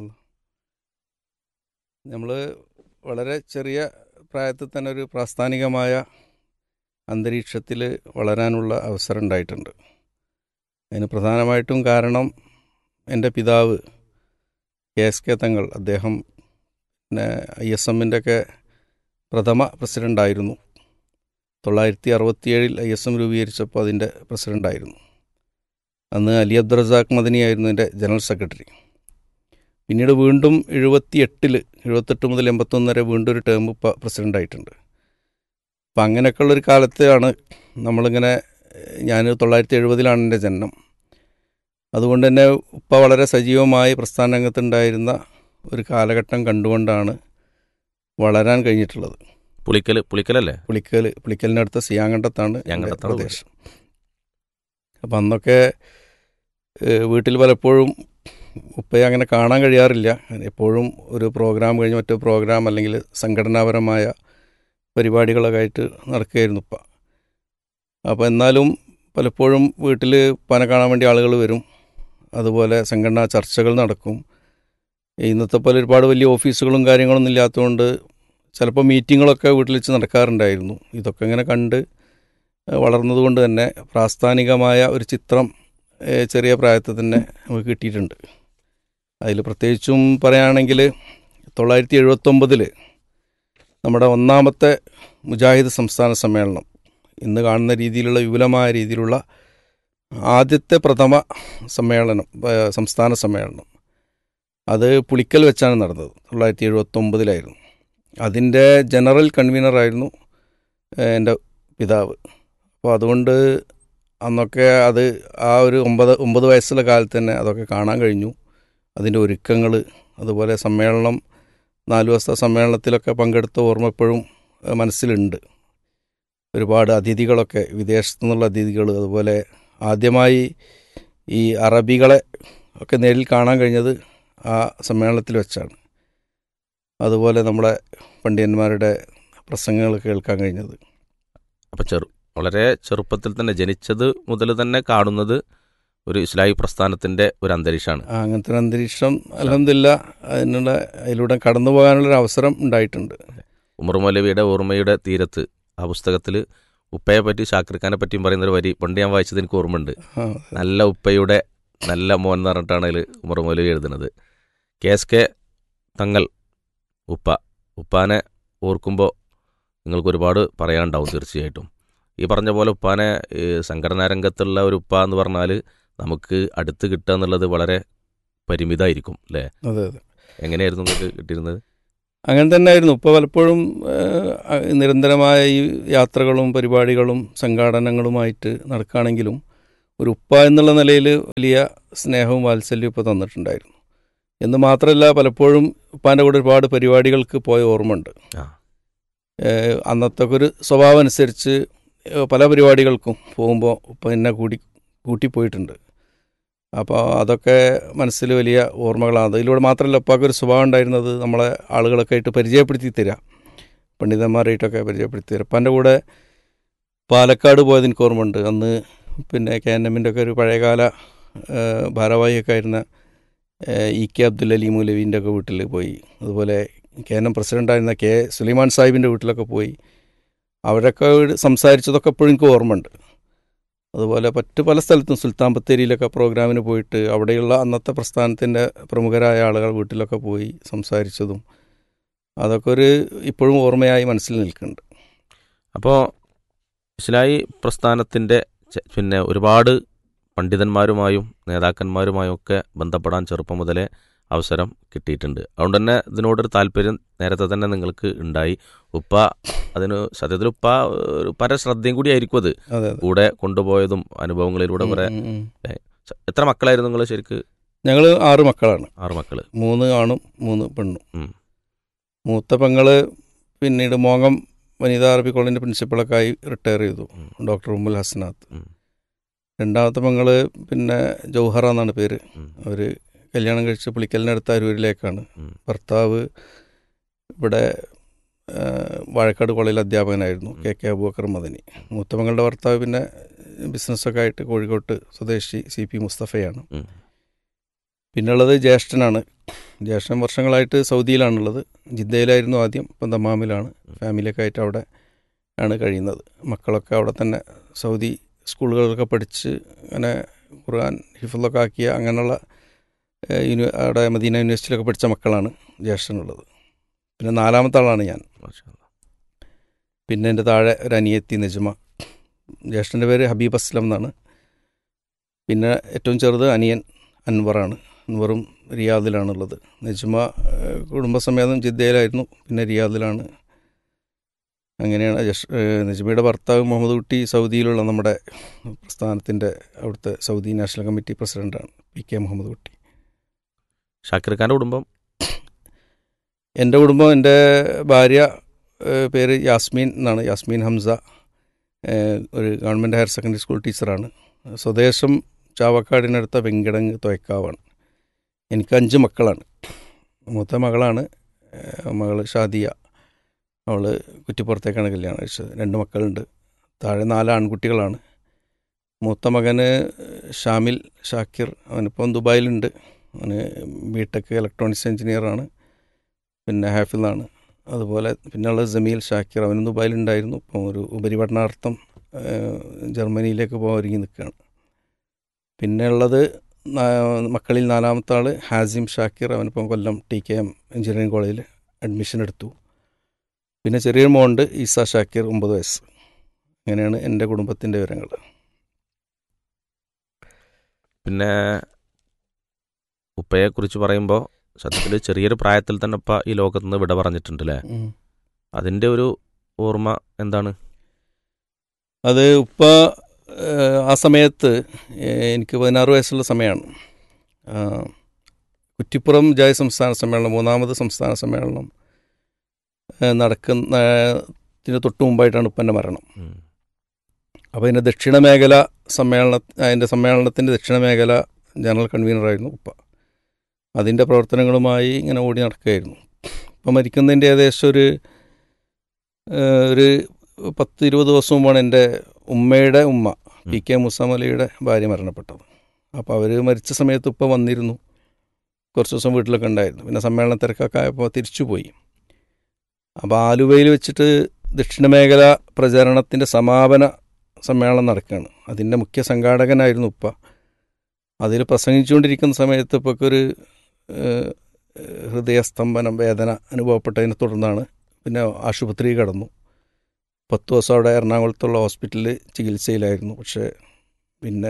നമ്മൾ വളരെ ചെറിയ പ്രായത്തിൽ തന്നെ ഒരു പ്രാസ്ഥാനികമായ അന്തരീക്ഷത്തിൽ വളരാനുള്ള അവസരം ഉണ്ടായിട്ടുണ്ട് അതിന് പ്രധാനമായിട്ടും കാരണം എൻ്റെ പിതാവ് കെ എസ് കെ തങ്ങൾ അദ്ദേഹം പിന്നെ ഐ എസ് എമ്മിൻ്റെ ഒക്കെ പ്രഥമ പ്രസിഡൻ്റായിരുന്നു തൊള്ളായിരത്തി അറുപത്തിയേഴിൽ ഐ എസ് എം രൂപീകരിച്ചപ്പോൾ അതിൻ്റെ പ്രസിഡൻ്റായിരുന്നു അന്ന് അലി അബ്ദുറസാഖ് മദനിയായിരുന്നു എൻ്റെ ജനറൽ സെക്രട്ടറി പിന്നീട് വീണ്ടും എഴുപത്തി എട്ടിൽ എഴുപത്തെട്ട് മുതൽ എൺപത്തൊന്ന് വരെ വീണ്ടും ഒരു ടേം പ്രസിഡൻ്റ് ആയിട്ടുണ്ട് അപ്പം അങ്ങനെയൊക്കെയുള്ളൊരു കാലത്താണ് നമ്മളിങ്ങനെ ഞാൻ തൊള്ളായിരത്തി എഴുപതിലാണ് എൻ്റെ ജനനം അതുകൊണ്ട് തന്നെ ഉപ്പ വളരെ സജീവമായി പ്രസ്ഥാന രംഗത്തുണ്ടായിരുന്ന ഒരു കാലഘട്ടം കണ്ടുകൊണ്ടാണ് വളരാൻ കഴിഞ്ഞിട്ടുള്ളത് പുളിക്കൽ പുളിക്കലല്ലേ പുളിക്കൽ പുളിക്കലിനടുത്ത സിയാങ്കണ്ടത്താണ് എൻ്റെ സിയാങ്കണ്ടത്താണ് പ്രദേശം അപ്പം അന്നൊക്കെ ഏഹ്, വീട്ടിൽ പലപ്പോഴും ഉപ്പയെ അങ്ങനെ കാണാൻ കഴിയാറില്ല എപ്പോഴും ഒരു പ്രോഗ്രാം കഴിഞ്ഞ് മറ്റു പ്രോഗ്രാം അല്ലെങ്കിൽ സംഘടനാപരമായ പരിപാടികളൊക്കെ ആയിട്ട് നടക്കുകയായിരുന്നു ഉപ്പ അപ്പോൾ എന്നാലും പലപ്പോഴും വീട്ടിൽ ഉപ്പാനെ കാണാൻ വേണ്ടി ആളുകൾ വരും അതുപോലെ സംഘടനാ ചർച്ചകൾ നടക്കും ഇന്നത്തെ പോലെ ഒരുപാട് വലിയ ഓഫീസുകളും കാര്യങ്ങളൊന്നും ഇല്ലാത്തതുകൊണ്ട് ചിലപ്പോൾ മീറ്റിങ്ങുകളൊക്കെ വീട്ടിൽ വെച്ച് നടക്കാറുണ്ടായിരുന്നു ഇതൊക്കെ ഇങ്ങനെ കണ്ട് ഏഹ് വളർന്നതുകൊണ്ട് തന്നെ പ്രാസ്ഥാനികമായ ഒരു ചിത്രം ഏഹ് ചെറിയ പ്രായത്തിൽ തന്നെ നമുക്ക് കിട്ടിയിട്ടുണ്ട് അതിൽ പ്രത്യേകിച്ചും പറയുകയാണെങ്കിൽ തൊള്ളായിരത്തി എഴുപത്തൊമ്പതിൽ നമ്മുടെ ഒന്നാമത്തെ മുജാഹിദ് സംസ്ഥാന സമ്മേളനം ഇന്ന് കാണുന്ന രീതിയിലുള്ള വിപുലമായ രീതിയിലുള്ള ആദ്യത്തെ പ്രഥമ സമ്മേളനം ഏഹ് സംസ്ഥാന സമ്മേളനം അത് പുളിക്കൽ വെച്ചാണ് നടന്നത് തൊള്ളായിരത്തി എഴുപത്തൊമ്പതിലായിരുന്നു അതിൻ്റെ ജനറൽ കൺവീനറായിരുന്നു ഏഹ് എൻ്റെ പിതാവ് അപ്പോൾ അതുകൊണ്ട് അന്നൊക്കെ അത് ആ ഒരു ഒമ്പത് ഒമ്പത് വയസ്സുള്ള കാലത്ത് തന്നെ അതൊക്കെ കാണാൻ കഴിഞ്ഞു അതിൻ്റെ ഒരുക്കങ്ങൾ അതുപോലെ സമ്മേളനം നാല് ദിവസത്തെ സമ്മേളനത്തിലൊക്കെ പങ്കെടുത്ത ഓർമ്മ എപ്പോഴും ഏഹ് മനസ്സിലുണ്ട് ഒരുപാട് അതിഥികളൊക്കെ വിദേശത്തു നിന്നുള്ള അതിഥികൾ അതുപോലെ ആദ്യമായി ഈ അറബികളെ ഒക്കെ നേരിൽ കാണാൻ കഴിഞ്ഞത് ആ സമ്മേളനത്തിൽ വെച്ചാണ് അതുപോലെ നമ്മുടെ പണ്ഡിതന്മാരുടെ പ്രസംഗങ്ങൾ കേൾക്കാൻ കഴിഞ്ഞത് അപ്പം ചെറു വളരെ ചെറുപ്പത്തിൽ തന്നെ ജനിച്ചത് മുതൽ തന്നെ കാണുന്നത് ഒരു ഇസ്ലാഹി പ്രസ്ഥാനത്തിൻ്റെ ഒരു അന്തരീക്ഷമാണ് ആ, അങ്ങനത്തെ ഒരു അന്തരീക്ഷം അലഹമില്ല അതിനുള്ള അതിലൂടെ കടന്നു പോകാനുള്ളൊരു അവസരം ഉണ്ടായിട്ടുണ്ട് ഉമർ മൗലവിയുടെ ഓർമ്മയുടെ തീരത്ത് ആ പുസ്തകത്തിൽ ഉപ്പയെ പറ്റി ഷാക്കിർ ഖാനെ പറ്റിയും പറയുന്ന ഒരു വരി പണ്ട് ഞാൻ വായിച്ചത് എനിക്ക് ഓർമ്മയുണ്ട് ആ, നല്ല ഉപ്പയുടെ നല്ല മോൻ എന്ന് പറഞ്ഞിട്ടാണ് അതിൽ ഉമർ മൗലവി എഴുതുന്നത് കെ എസ് കെ തങ്ങൾ ഉപ്പ ഉപ്പാനെ ഓർക്കുമ്പോൾ നിങ്ങൾക്ക് ഒരുപാട് പറയാനുണ്ടാവും തീർച്ചയായിട്ടും ഈ പറഞ്ഞ പോലെ ഉപ്പാനെ ഈ സംഘടനാ രംഗത്തുള്ള ഒരു ഉപ്പ എന്ന് പറഞ്ഞാൽ നമുക്ക് അടുത്ത് കിട്ടുക എന്നുള്ളത് വളരെ പരിമിതമായിരിക്കും അല്ലേ അതെ അതെ എങ്ങനെയായിരുന്നു നിങ്ങൾക്ക് കിട്ടിയിരുന്നത് അങ്ങനെ തന്നെ ആയിരുന്നു ഇപ്പോൾ പലപ്പോഴും ഏഹ്, നിരന്തരമായ ഈ യാത്രകളും പരിപാടികളും സംഘാടനങ്ങളുമായിട്ട് നടക്കുകയാണെങ്കിലും ഒരു ഉപ്പ എന്നുള്ള നിലയിൽ വലിയ സ്നേഹവും വാത്സല്യവും ഇപ്പോൾ തന്നിട്ടുണ്ടായിരുന്നു എന്ന് മാത്രമല്ല പലപ്പോഴും ഉപ്പാൻ്റെ കൂടെ ഒരുപാട് പരിപാടികൾക്ക് പോയ ഓർമ്മയുണ്ട് ആ. ഏഹ്, അന്നത്തെ ഒരു സ്വഭാവം അനുസരിച്ച് ഏഹ്, പല പരിപാടികൾക്കും പോകുമ്പോൾ ഉപ്പ എന്നെ കൂടി കൂട്ടിപ്പോയിട്ടുണ്ട് അപ്പോൾ അതൊക്കെ മനസ്സിൽ വലിയ ഓർമ്മകളാണ് അതിലൂടെ മാത്രമല്ല ഉപ്പാക്ക് ഒരു സ്വഭാവം ഉണ്ടായിരുന്നത് നമ്മളെ ആളുകളൊക്കെ ആയിട്ട് പരിചയപ്പെടുത്തി തരാം പണ്ഡിതന്മാരായിട്ടൊക്കെ പരിചയപ്പെടുത്തി തരാം അപ്പം എൻ്റെ കൂടെ പാലക്കാട് പോയത് എനിക്ക് ഓർമ്മയുണ്ട് അന്ന് പിന്നെ കെ എൻ എമ്മിൻ്റെ ഒക്കെ ഒരു പഴയകാല ഏഹ്, ഭാരവാഹിയൊക്കെ ആയിരുന്ന ഏഹ്, ഇ കെ അബ്ദുൽ അലി മൗലവീൻ്റെ ഒക്കെ വീട്ടിൽ പോയി അതുപോലെ കെ എൻ എം പ്രസിഡൻ്റായിരുന്ന കെ സുലൈമാൻ സാഹിബിൻ്റെ വീട്ടിലൊക്കെ പോയി അവരൊക്കെ സംസാരിച്ചതൊക്കെ എപ്പോഴും എനിക്ക് ഓർമ്മയുണ്ട് അതുപോലെ മറ്റ് പല സ്ഥലത്തും സുൽത്താൻ ബത്തേരിയിലൊക്കെ പ്രോഗ്രാമിന് പോയിട്ട് അവിടെയുള്ള അന്നത്തെ പ്രസ്ഥാനത്തിൻ്റെ പ്രമുഖരായ ആളുകൾ വീട്ടിലൊക്കെ പോയി സംസാരിച്ചതും അതൊക്കെ ഒരു ഇപ്പോഴും ഓർമ്മയായി മനസ്സിൽ നിൽക്കുന്നുണ്ട് അപ്പോൾ ഇസ്ലാഹി പ്രസ്ഥാനത്തിൻ്റെ ചെ- പിന്നെ ഒരുപാട് പണ്ഡിതന്മാരുമായും നേതാക്കന്മാരുമായും ഒക്കെ ബന്ധപ്പെടാൻ ചെറുപ്പം മുതലേ അവസരം കിട്ടിയിട്ടുണ്ട് അതുകൊണ്ട് തന്നെ ഇതിനോടൊരു താല്പര്യം നേരത്തെ തന്നെ നിങ്ങൾക്ക് ഉണ്ടായി ഉപ്പ അതിന് സത്യത്തിൽ ഉപ്പ ഒരു പരശ്രദ്ധയും കൂടി ആയിരിക്കും അത് അതെ അതെ കൂടെ കൊണ്ടുപോയതും അനുഭവങ്ങളിലൂടെ കുറെ ഉം, ഉം, ഉം. എത്ര മക്കളായിരുന്നു നിങ്ങൾ ശരിക്ക് ഞങ്ങൾ ആറ് മക്കളാണ് ആറ് മക്കള് മൂന്ന് ആണും മൂന്ന് പെണ്ണും ഉം. മൂത്ത പെങ്ങള് പിന്നീട് മോങ്ങം വനിതാ അറബി കോളേജിൻ്റെ പ്രിൻസിപ്പളൊക്കെ ആയി റിട്ടയർ ചെയ്തു ഉം. ഡോക്ടർ ഉമ്മുൽ ഹസനാത്ത് ഉം. രണ്ടാമത്തെ പെങ്ങള് പിന്നെ ജൗഹറ എന്നാണ് പേര് ഉം. അവർ കല്യാണം കഴിച്ച് പുളിക്കലിനടുത്ത് അരൂരിലേക്കാണ് ഉം. ഭർത്താവ് ഇവിടെ ഏഹ്, വാഴക്കാട് കോളേജിൽ അധ്യാപകനായിരുന്നു കെ കെ അബൂബക്കർ മദനി മൂത്തമകളുടെ ഭർത്താവ് പിന്നെ ബിസിനസ്സൊക്കെ ആയിട്ട് കോഴിക്കോട്ട് സ്വദേശി സി പി മുസ്തഫയാണ് ഉം. പിന്നുള്ളത് ജ്യേഷ്ഠനാണ് ജ്യേഷ്ഠൻ വർഷങ്ങളായിട്ട് സൗദിയിലാണുള്ളത് ജിദ്ദയിലായിരുന്നു ആദ്യം ഇപ്പം ദമാമിലാണ് ഫാമിലിയൊക്കെ ആയിട്ട് അവിടെ ആണ് കഴിയുന്നത് മക്കളൊക്കെ അവിടെ തന്നെ സൗദി സ്കൂളുകളിലൊക്കെ പഠിച്ച് അങ്ങനെ ഖുർആൻ ഹിഫുള്ളൊക്കെ ആക്കിയ അങ്ങനെയുള്ള ഏഹ്, യൂണി അവിടെ മദീന യൂണിവേഴ്സിറ്റിയിലൊക്കെ പഠിച്ച മക്കളാണ് ജ്യേഷ്ഠനുള്ളത് പിന്നെ നാലാമത്തെ ആളാണ് ഞാൻ മാഷാ അല്ലാ. പിന്നെ എൻ്റെ താഴെ ഒരു അനിയത്തി നജ്മ ജ്യേഷ്ഠൻ്റെ പേര് ഹബീബ് അസ്ലം എന്നാണ് പിന്നെ ഏറ്റവും ചെറുത് അനിയൻ അൻവറാണ് അൻവറും റിയാദിലാണുള്ളത് നജ്മ ഏഹ്, കുടുംബസമേതം ജിദ്ദയിലായിരുന്നു പിന്നെ റിയാദിലാണ് അങ്ങനെയാണ് ജഷ് ഏഹ്, നജ്മയുടെ ഭർത്താവ് മുഹമ്മദ് കുട്ടി സൗദിയിലുള്ള നമ്മുടെ പ്രസ്ഥാനത്തിൻ്റെ അവിടുത്തെ സൗദി നാഷണൽ കമ്മിറ്റി പ്രസിഡൻ്റാണ് പി കെ മുഹമ്മദ് കുട്ടി ഷാക്കിർ ഖാൻ്റെ കുടുംബം എൻ്റെ കുടുംബം എൻ്റെ ഭാര്യ ഏഹ്, പേര് യാസ്മീൻ എന്നാണ് യാസ്മീൻ ഹംസ ഏഹ്, ഒരു ഗവൺമെൻറ് ഹയർ സെക്കൻഡറി സ്കൂൾ ടീച്ചറാണ് സ്വദേശം ചാവക്കാടിനടുത്ത വെങ്കിടങ്ങ് തൊയക്കാവാണ് എനിക്ക് അഞ്ച് മക്കളാണ് മൂത്ത മകളാണ് ഏഹ്, മകള് ഷാദിയ അവൾ കുറ്റിപ്പുറത്തേക്കാണ് കല്യാണം കഴിച്ചത് രണ്ട് മക്കളുണ്ട് താഴെ നാല് ആൺകുട്ടികളാണ് മൂത്ത മകന് ഷാമിൽ ഷാക്കിർ അവനിപ്പം ദുബായിലുണ്ട് അവന് ബി ടെക് ഇലക്ട്രോണിക്സ് എഞ്ചിനീയറാണ് പിന്നെ ഹാഫിളാണ് അതുപോലെ പിന്നെയുള്ളത് ജമീൽ ഷാക്കിർ അവനും ദുബായിലുണ്ടായിരുന്നു ഇപ്പം ഒരു ഉപരിപഠനാർത്ഥം ഏഹ്, ജർമ്മനിയിലേക്ക് പോകാൻ ഒരുങ്ങി നിൽക്കുകയാണ് പിന്നെ ഉള്ളത് നാ- മക്കളിൽ നാലാമത്തെ ആൾ ഹാസിം ഷാക്കിർ അവനിപ്പം Kollam T K M engineering കോളേജിൽ അഡ്മിഷൻ എടുത്തു പിന്നെ ചെറിയൊരു മോണ്ട് ഈസ ഷാക്കിർ ഒമ്പത് വയസ്സ് അങ്ങനെയാണ് എൻ്റെ കുടുംബത്തിൻ്റെ വിവരങ്ങൾ പിന്നെ ഉപ്പയെ കുറിച്ച് പറയുമ്പോൾ സത്യത്തിൽ ചെറിയൊരു പ്രായത്തിൽ തന്നെ ഉപ്പ ഈ ലോകത്ത് നിന്ന് വിട പറഞ്ഞിട്ടുണ്ട് അല്ലേ അതിൻ്റെ ഒരു ഓർമ്മ എന്താണ് അത് ഉപ്പ ഏഹ്, ആ സമയത്ത് ഏഹ്, എനിക്ക് പതിനാറ് വയസ്സുള്ള സമയമാണ് ആ, കുറ്റിപ്പുറം ജായ സംസ്ഥാന സമ്മേളനം മൂന്നാമത് സംസ്ഥാന സമ്മേളനം ഏഹ്, നടക്കുന്ന ത്തിന് തൊട്ട് മുമ്പായിട്ടാണ് ഉപ്പൻ്റെ മരണം ഉം. അപ്പോൾ അതിൻ്റെ ദക്ഷിണ മേഖല സമ്മേളന അതിൻ്റെ സമ്മേളനത്തിൻ്റെ ദക്ഷിണ മേഖല ജനറൽ കൺവീനറായിരുന്നു ഉപ്പ അതിൻ്റെ പ്രവർത്തനങ്ങളുമായി ഇങ്ങനെ ഓടി നടക്കുകയായിരുന്നു ഇപ്പം മരിക്കുന്നതിൻ്റെ ഏകദേശം ഒരു ഏഹ്, ഒരു പത്ത് ഇരുപത് ദിവസം മുമ്പാണ് എൻ്റെ ഉമ്മയുടെ ഉമ്മ പി കെ മുസാമലിയുടെ ഭാര്യ മരണപ്പെട്ടത് അപ്പോൾ അവർ മരിച്ച സമയത്ത് ഉപ്പ വന്നിരുന്നു കുറച്ച് ദിവസം വീട്ടിലൊക്കെ ഉണ്ടായിരുന്നു പിന്നെ സമ്മേളന തിരക്കൊക്കെ ആയപ്പോൾ തിരിച്ചുപോയി അപ്പോൾ ആലുവയിൽ വെച്ചിട്ട് ദക്ഷിണമേഖല പ്രചരണത്തിൻ്റെ സമാപന സമ്മേളനം നടക്കുകയാണ് അതിൻ്റെ മുഖ്യ സംഘാടകനായിരുന്നു ഉപ്പ അതിൽ പ്രസംഗിച്ചുകൊണ്ടിരിക്കുന്ന സമയത്ത് ഇപ്പൊക്കൊരു ഏഹ്, ഹൃദയസ്തംഭനം വേദന അനുഭവപ്പെട്ടതിനെ തുടർന്നാണ് പിന്നെ ആശുപത്രി കടന്നു പത്ത് ദിവസം അവിടെ എറണാകുളത്തുള്ള ഹോസ്പിറ്റലിൽ ചികിത്സയിലായിരുന്നു പക്ഷേ പിന്നെ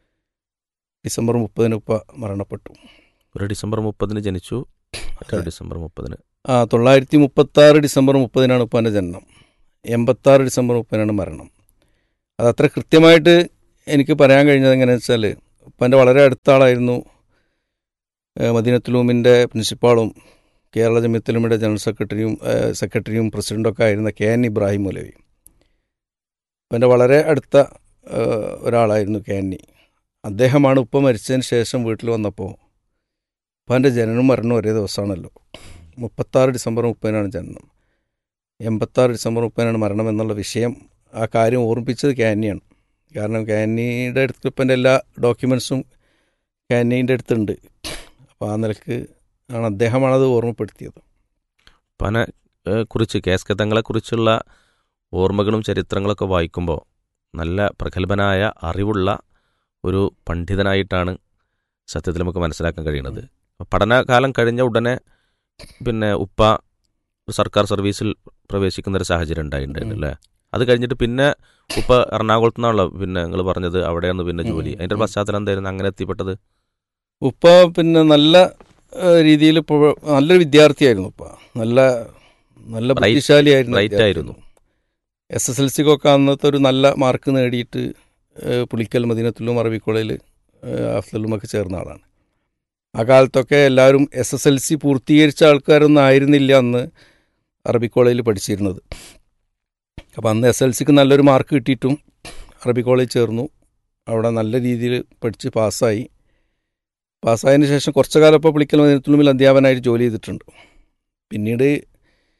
ഡിസംബർ മുപ്പതിന് ഉപ്പ മരണപ്പെട്ടു ഒരു ഡിസംബർ മുപ്പതിന് ജനിച്ചു മറ്റൊരു ഡിസംബർ മുപ്പതിന് ആ തൊള്ളായിരത്തി മുപ്പത്തി ആറ് ഡിസംബർ മുപ്പതിനാണ് ഉപ്പാൻ്റെ ജനനം എൺപത്താറ് ഡിസംബർ മുപ്പതിനാണ് മരണം അതത്ര കൃത്യമായിട്ട് എനിക്ക് പറയാൻ കഴിഞ്ഞത് എങ്ങനെയാണെന്ന് വെച്ചാൽ ഉപ്പാൻ്റെ വളരെ അടുത്ത ആളായിരുന്നു ഏഹ്, മദീനത്തുലൂമിൻ്റെ പ്രിൻസിപ്പാളും കേരള ജമിയത്തുലൂമിയുടെ ജനറൽ സെക്രട്ടറിയും ഏഹ്, സെക്രട്ടറിയും പ്രസിഡൻ്റൊക്കെ ആയിരുന്ന കെ എൻ ഇബ്രാഹിം മൗലവി ഉപ്പാൻ്റെ വളരെ അടുത്ത ഏഹ്, ഒരാളായിരുന്നു കെ എൻ ഇ അദ്ദേഹമാണ് ഉപ്പ മരിച്ചതിന് ശേഷം വീട്ടിൽ വന്നപ്പോൾ ഉപ്പാൻ്റെ ജനനവും മരണവും ഒരേ ദിവസമാണല്ലോ മുപ്പത്താറ് ഡിസംബർ മുപ്പതിനാണ് ജനനം എൺപത്താറ് ഡിസംബർ മുപ്പതിനാണ് മരണം എന്നുള്ള വിഷയം ആ കാര്യം ഓർമ്മിപ്പിച്ചത് കാനിയാണ് കാരണം കാനിയുടെ അടുത്ത് ഇപ്പം എൻ്റെ എല്ലാ ഡോക്യുമെൻസും കാനീൻ്റെ അടുത്തുണ്ട് അപ്പോൾ ആ നിലക്ക് ആണ് അദ്ദേഹമാണത് ഓർമ്മപ്പെടുത്തിയത് ഉപ്പാനെ ഏഹ്, കുറിച്ച് കെ എസ് കെ തങ്ങളെക്കുറിച്ചുള്ള ഓർമ്മകളും ചരിത്രങ്ങളൊക്കെ വായിക്കുമ്പോൾ നല്ല പ്രഗത്ഭനായ അറിവുള്ള ഒരു പണ്ഡിതനായിട്ടാണ് സത്യത്തിൽ നമുക്ക് മനസ്സിലാക്കാൻ കഴിയുന്നത് പഠനകാലം കഴിഞ്ഞ ഉടനെ പിന്നെ ഉപ്പ ഒരു സർക്കാർ സർവീസിൽ പ്രവേശിക്കുന്ന ഒരു സാഹചര്യം ഉണ്ടായിട്ടുണ്ട് അല്ലേ അത് കഴിഞ്ഞിട്ട് പിന്നെ ഉപ്പ എറണാകുളത്ത് നിന്നാണല്ലോ പിന്നെ നിങ്ങൾ പറഞ്ഞത് അവിടെയാണ് പിന്നെ ജോലി ഉം. അതിന്റെ ഒരു പശ്ചാത്തലം എന്തായിരുന്നു അങ്ങനെ എത്തിപ്പെട്ടത് ഉപ്പ പിന്നെ നല്ല രീതിയിൽ നല്ലൊരു വിദ്യാർത്ഥിയായിരുന്നു ഉപ്പ നല്ല നല്ല Bright- ബുദ്ധിശാലിയായിരുന്നു bright വിദ്യാർത്ഥി. ആയിരുന്നു. എസ് എസ് എൽ സിക്കൊക്കെ അന്നത്തെ ഒരു നല്ല മാർക്ക് നേടിയിട്ട് ഏഹ്, പുളിക്കൽ മദീനത്തുല്ലും അറബി കോളേജിൽ അഫ്സലുമൊക്കെ ചേർന്ന ആളാണ് ആ കാലത്തൊക്കെ എല്ലാവരും എസ് എസ് എൽ സി പൂർത്തീകരിച്ച ആൾക്കാരൊന്നും ആയിരുന്നില്ല അന്ന് അറബി കോളേജിൽ പഠിച്ചിരുന്നത് അപ്പോൾ അന്ന് എസ് എൽ സിക്ക് നല്ലൊരു മാർക്ക് കിട്ടിയിട്ടും അറബി കോളേജ് ചേർന്നു അവിടെ നല്ല രീതിയിൽ പഠിച്ച് പാസ്സായി പാസ്സായതിനു ശേഷം കുറച്ചു കാലം ഇപ്പോൾ പുളിക്കൽ മദീനത്തുല്ലുമിൽ അധ്യാപകനായിട്ട് ജോലി ചെയ്തിട്ടുണ്ട് പിന്നീട്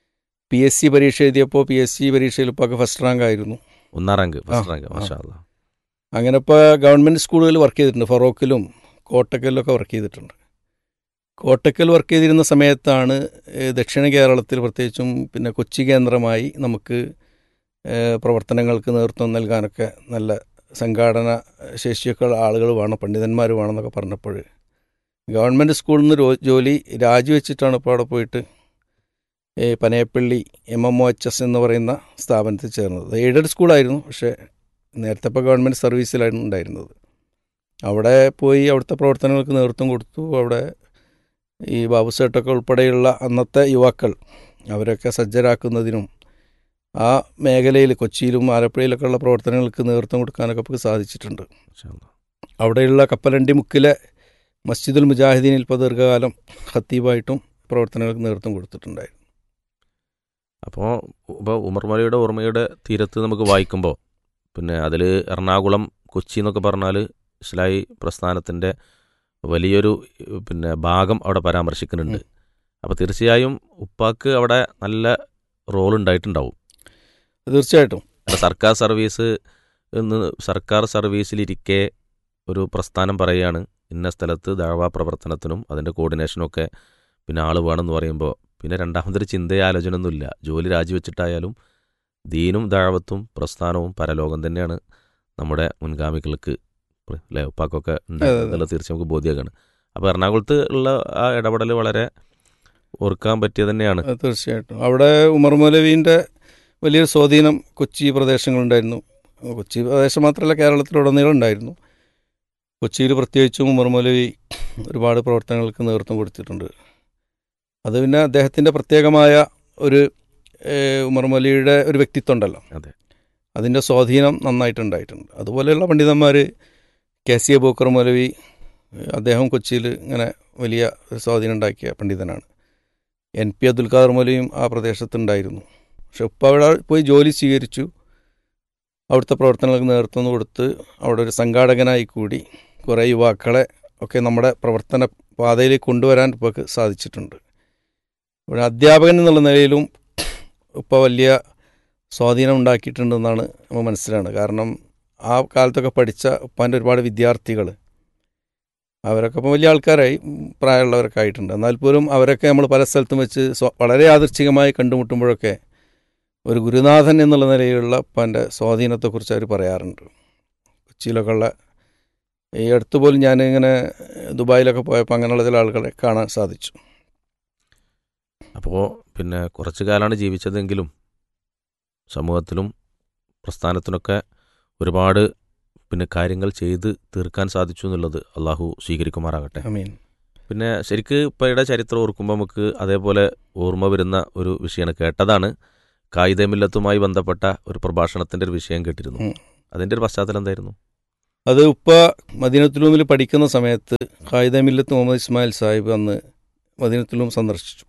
പി എസ് സി പരീക്ഷ എഴുതിയപ്പോൾ പി എസ് സി പരീക്ഷയിൽ ഉപ്പൊക്കെ ഫസ്റ്റ് റാങ്ക് ആയിരുന്നു ഒന്നാം റാങ്ക് ഫസ്റ്റ് ആ, റാങ്ക് ആ. മാഷാ അല്ലാ. അങ്ങനെ ഇപ്പോൾ ഗവൺമെൻറ് സ്കൂളുകളിൽ വർക്ക് ചെയ്തിട്ടുണ്ട് ഫറോക്കിലും കോട്ടക്കലിലൊക്കെ വർക്ക് ചെയ്തിട്ടുണ്ട് കോട്ടക്കൽ വർക്ക് ചെയ്തിരുന്ന സമയത്താണ് ഏഹ്, ദക്ഷിണ കേരളത്തിൽ പ്രത്യേകിച്ചും പിന്നെ കൊച്ചി കേന്ദ്രമായി നമുക്ക് ഏഹ്, പ്രവർത്തനങ്ങൾക്ക് നേതൃത്വം നൽകാനൊക്കെ നല്ല സംഘാടന ശേഷിയൊക്കെ ഉള്ള ആളുകൾ വേണം പണ്ഡിതന്മാർ വേണമെന്നൊക്കെ പറഞ്ഞപ്പോൾ ഗവൺമെൻറ് സ്കൂളിൽ നിന്ന് രോ- ജോലി രാജിവെച്ചിട്ടാണ് ഇപ്പോൾ അവിടെ പോയിട്ട് ഏ, Panayappilly M M O H S എന്ന് പറയുന്ന സ്ഥാപനത്തിൽ ചേർന്നത് എയ്ഡഡ് സ്കൂളായിരുന്നു പക്ഷേ നേരത്തെ ഇപ്പോൾ ഗവൺമെൻറ് സർവീസിലായിരുന്നു ഉണ്ടായിരുന്നത് അവിടെ പോയി അവിടുത്തെ പ്രവർത്തനങ്ങൾക്ക് നേതൃത്വം കൊടുത്തു അവിടെ ഈ ബാബു സേട്ടൊക്കെ ഉൾപ്പെടെയുള്ള അന്നത്തെ യുവാക്കൾ അവരൊക്കെ സജ്ജരാക്കുന്നതിനും ആ മേഖലയിൽ കൊച്ചിയിലും ആലപ്പുഴയിലൊക്കെ ഉള്ള പ്രവർത്തനങ്ങൾക്ക് നേതൃത്വം കൊടുക്കാനൊക്കെ നമുക്ക് സാധിച്ചിട്ടുണ്ട് മാഷാ അല്ലാ. അവിടെയുള്ള കപ്പലണ്ടി മുക്കിലെ മസ്ജിദുൽ മുജാഹിദീനിൽ ഇപ്പോൾ ദീർഘകാലം ഖത്തീബായിട്ടും പ്രവർത്തനങ്ങൾക്ക് നേതൃത്വം കൊടുത്തിട്ടുണ്ടായിരുന്നു അപ്പോൾ ഇപ്പോൾ ഉമർമലയുടെ ഓർമ്മയുടെ തീരത്ത് നമുക്ക് വായിക്കുമ്പോൾ പിന്നെ അതിൽ എറണാകുളം കൊച്ചി എന്നൊക്കെ പറഞ്ഞാൽ ഇസ്ലായി പ്രസ്ഥാനത്തിൻ്റെ വലിയൊരു ഏഹ്, പിന്നെ ഭാഗം അവിടെ പരാമർശിക്കുന്നുണ്ട് ഉം. അപ്പോൾ തീർച്ചയായും ഉപ്പാക്ക് അവിടെ നല്ല റോൾ ഉണ്ടായിട്ടുണ്ടാവും തീർച്ചയായിട്ടും അല്ല സർക്കാർ സർവീസ് എന്ന് സർക്കാർ സർവീസിലിരിക്കെ ഒരു പ്രസ്ഥാനം പറയുകയാണ് ഇന്ന സ്ഥലത്ത് ദാവാ പ്രവർത്തനത്തിനും അതിൻ്റെ കോർഡിനേഷനും ഒക്കെ പിന്നെ ആൾ വേണമെന്ന് പറയുമ്പോൾ പിന്നെ രണ്ടാമതൊരു ചിന്തയാലോചനയൊന്നുമില്ല ജോലി രാജിവെച്ചിട്ടായാലും ദീനും ദാവത്തും പ്രസ്ഥാനവും പരലോകം തന്നെയാണ് നമ്മുടെ മുൻഗാമികൾക്ക് അല്ലേ ഉപ്പാക്കൊക്കെ ഉണ്ട് അതെ, അതെ. എന്നുള്ളത് തീർച്ചയായും നമുക്ക് ബോധ്യമാക്കാണ് അപ്പോൾ എറണാകുളത്ത് ഉള്ള ആ ഇടപെടൽ വളരെ ഓർക്കാൻ പറ്റിയത് തന്നെയാണ് അത് തീർച്ചയായിട്ടും അവിടെ ഉമർ മൗലവീൻ്റെ വലിയൊരു സ്വാധീനം കൊച്ചി പ്രദേശങ്ങളുണ്ടായിരുന്നു കൊച്ചി പ്രദേശം മാത്രമല്ല കേരളത്തിലുടനീളം ഉണ്ടായിരുന്നു കൊച്ചിയിൽ പ്രത്യേകിച്ചും ഉമർ മൗലവി ഒരുപാട് പ്രവർത്തനങ്ങൾക്ക് നേതൃത്വം കൊടുത്തിട്ടുണ്ട് അത് പിന്നെ അദ്ദേഹത്തിൻ്റെ പ്രത്യേകമായ ഒരു ഏഹ്, ഉമർ മൗലവിയുടെ ഒരു വ്യക്തിത്വം ഉണ്ടല്ലോ അതെ. അതിൻ്റെ സ്വാധീനം നന്നായിട്ടുണ്ടായിട്ടുണ്ട് അതുപോലെയുള്ള പണ്ഡിതന്മാർ കെ സി എ ബൂക്കർ മൗലവി ഏഹ്, അദ്ദേഹം കൊച്ചിയിൽ ഇങ്ങനെ വലിയ ഒരു സ്വാധീനം ഉണ്ടാക്കിയ പണ്ഡിതനാണ് എൻ പി അബ്ദുൽ ഖാദർ മൗലവിയും ആ പ്രദേശത്തുണ്ടായിരുന്നു പക്ഷെ ഉപ്പ അവിടെ പോയി ജോലി സ്വീകരിച്ചു അവിടുത്തെ പ്രവർത്തനങ്ങൾക്ക് നേതൃത്വം കൊടുത്ത് അവിടെ ഒരു സംഘാടകനായി കൂടി കുറേ യുവാക്കളെ ഒക്കെ നമ്മുടെ പ്രവർത്തന പാതയിലേക്ക് കൊണ്ടുവരാൻ ഉപ്പക്ക് സാധിച്ചിട്ടുണ്ട് ഒരു അധ്യാപകൻ എന്നുള്ള നിലയിലും ഉപ്പ വലിയ സ്വാധീനം ഉണ്ടാക്കിയിട്ടുണ്ടെന്നാണ് നമ്മൾ മനസ്സിലാണ് കാരണം ആ കാലത്തൊക്കെ പഠിച്ച ഉപ്പാൻ്റെ ഒരുപാട് വിദ്യാർത്ഥികൾ അവരൊക്കെ ഇപ്പം വലിയ ആൾക്കാരായി ഉം, പ്രായമുള്ളവരൊക്കെ ആയിട്ടുണ്ട് എന്നാൽ പോലും അവരൊക്കെ നമ്മൾ പല സ്ഥലത്തും വെച്ച് സ്വ- വളരെ യാദൃച്ഛികമായി കണ്ടുമുട്ടുമ്പോഴൊക്കെ ഒരു ഗുരുനാഥൻ എന്നുള്ള നിലയിലുള്ള ഉപ്പാൻ്റെ സ്വാധീനത്തെക്കുറിച്ച് അവർ പറയാറുണ്ട് കൊച്ചിയിലൊക്കെ ഉള്ള ഈ അടുത്ത് പോലും ഞാൻ ഇങ്ങനെ ദുബായിലൊക്കെ പോയപ്പോൾ അങ്ങനെയുള്ള ചില ആളുകളെ കാണാൻ സാധിച്ചു അപ്പോൾ പിന്നെ കുറച്ചു കാലമാണ് ജീവിച്ചതെങ്കിലും സമൂഹത്തിലും പ്രസ്ഥാനത്തിനൊക്കെ ഒരുപാട് പിന്നെ കാര്യങ്ങൾ ചെയ്ത് തീർക്കാൻ സാധിച്ചു എന്നുള്ളത് അള്ളാഹു സ്വീകരിക്കുമാറാകട്ടെ ഐ മീൻ പിന്നെ ശരിക്ക് ഇപ്പോഴത്തെ ചരിത്രം ഓർക്കുമ്പോൾ നമുക്ക് അതേപോലെ ഓർമ്മ വരുന്ന ഒരു വിഷയമാണ് കേട്ടതാണ് കായികമില്ലത്തുമായി ബന്ധപ്പെട്ട ഒരു പ്രഭാഷണത്തിൻ്റെ ഒരു വിഷയം കേട്ടിരുന്നു ഉം. അതിൻ്റെ ഒരു പശ്ചാത്തലം എന്തായിരുന്നു അത് ഉപ്പ മദീനത്തുലൂമിൽ പഠിക്കുന്ന സമയത്ത് ഖായിദ മില്ലത്ത് മുഹമ്മദ് ഇസ്മായിൽ സാഹിബ് അന്ന് മദീനത്തുലൂം സന്ദർശിച്ചു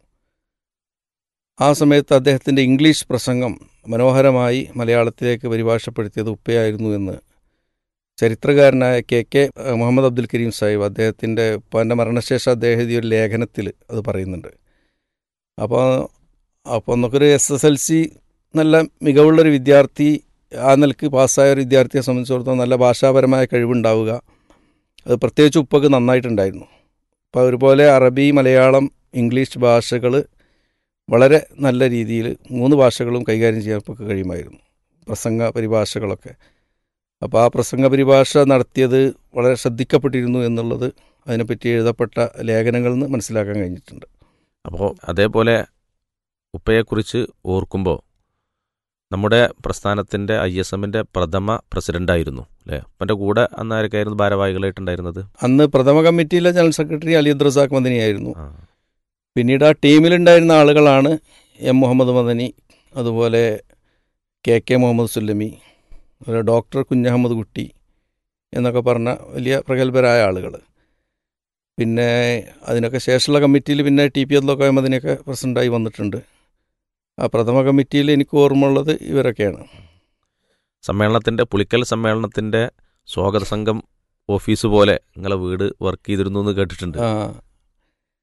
ആ സമയത്ത് അദ്ദേഹത്തിൻ്റെ ഇംഗ്ലീഷ് പ്രസംഗം മനോഹരമായി മലയാളത്തിലേക്ക് പരിഭാഷപ്പെടുത്തിയത് ഉപ്പയായിരുന്നു എന്ന് ചരിത്രകാരനായ കെ കെ മുഹമ്മദ് അബ്ദുൽ കരീം സാഹിബ് അദ്ദേഹത്തിൻ്റെ ഉപ്പാൻ്റെ മരണശേഷം അദ്ദേഹം എഴുതിയ ഒരു ലേഖനത്തിൽ അത് പറയുന്നുണ്ട് അപ്പോൾ അപ്പോൾ നമുക്കൊരു എസ് എസ് എൽ സി നല്ല മികവുള്ളൊരു വിദ്യാർത്ഥി ആ നിലക്ക് പാസ്സായ ഒരു വിദ്യാർത്ഥിയെ സംബന്ധിച്ചിടത്തോളം നല്ല ഭാഷാപരമായ കഴിവുണ്ടാവുക അത് പ്രത്യേകിച്ച് ഉപ്പക്ക് നന്നായിട്ടുണ്ടായിരുന്നു അപ്പോൾ അതുപോലെ അറബി മലയാളം ഇംഗ്ലീഷ് ഭാഷകൾ വളരെ നല്ല രീതിയിൽ മൂന്ന് ഭാഷകളും കൈകാര്യം ചെയ്യാൻ ഉപ്പക്ക് കഴിയുമായിരുന്നു പ്രസംഗ പരിഭാഷകളൊക്കെ അപ്പോൾ ആ പ്രസംഗ പരിഭാഷ നടത്തിയത് വളരെ ശ്രദ്ധിക്കപ്പെട്ടിരുന്നു എന്നുള്ളത് അതിനെപ്പറ്റി എഴുതപ്പെട്ട ലേഖനങ്ങളിൽ നിന്ന് മനസ്സിലാക്കാൻ കഴിഞ്ഞിട്ടുണ്ട് അപ്പോൾ അതേപോലെ ഉപ്പയെക്കുറിച്ച് ഓർക്കുമ്പോൾ നമ്മുടെ പ്രസ്ഥാനത്തിൻ്റെ ഐ എസ് എമ്മിൻ്റെ പ്രഥമ പ്രസിഡൻ്റായിരുന്നു അല്ലേ ഉപ്പൻ്റെ കൂടെ അന്ന് ആരൊക്കെയായിരുന്നു ഭാരവാഹികളായിട്ടുണ്ടായിരുന്നത് അന്ന് പ്രഥമ കമ്മിറ്റിയിലെ ജനറൽ സെക്രട്ടറി അലി അബ്ദുറസാഖ് മദനിയായിരുന്നു ആ പിന്നീട് ആ ടീമിലുണ്ടായിരുന്ന ആളുകളാണ് എം മുഹമ്മദ് മദനി അതുപോലെ കെ കെ മുഹമ്മദ് സുല്ലമി അതുപോലെ ഡോക്ടർ കുഞ്ഞഹമ്മദ് കുട്ടി എന്നൊക്കെ പറഞ്ഞ വലിയ പ്രഗത്ഭരായ ആളുകൾ പിന്നെ അതിനൊക്കെ ശേഷമുള്ള കമ്മിറ്റിയിൽ പിന്നെ ടി പി അബ്ദുൽ അഹമ്മദിനെയൊക്കെ പ്രസിഡൻ്റായി വന്നിട്ടുണ്ട് ആ പ്രഥമ കമ്മിറ്റിയിൽ എനിക്ക് ഓർമ്മയുള്ളത് ഇവരൊക്കെയാണ് സമ്മേളനത്തിൻ്റെ പുളിക്കൽ സമ്മേളനത്തിൻ്റെ സ്വാഗത സംഘം ഓഫീസ് പോലെ നിങ്ങളെ വീട് വർക്ക് ചെയ്തിരുന്നു എന്ന് കേട്ടിട്ടുണ്ട് ആ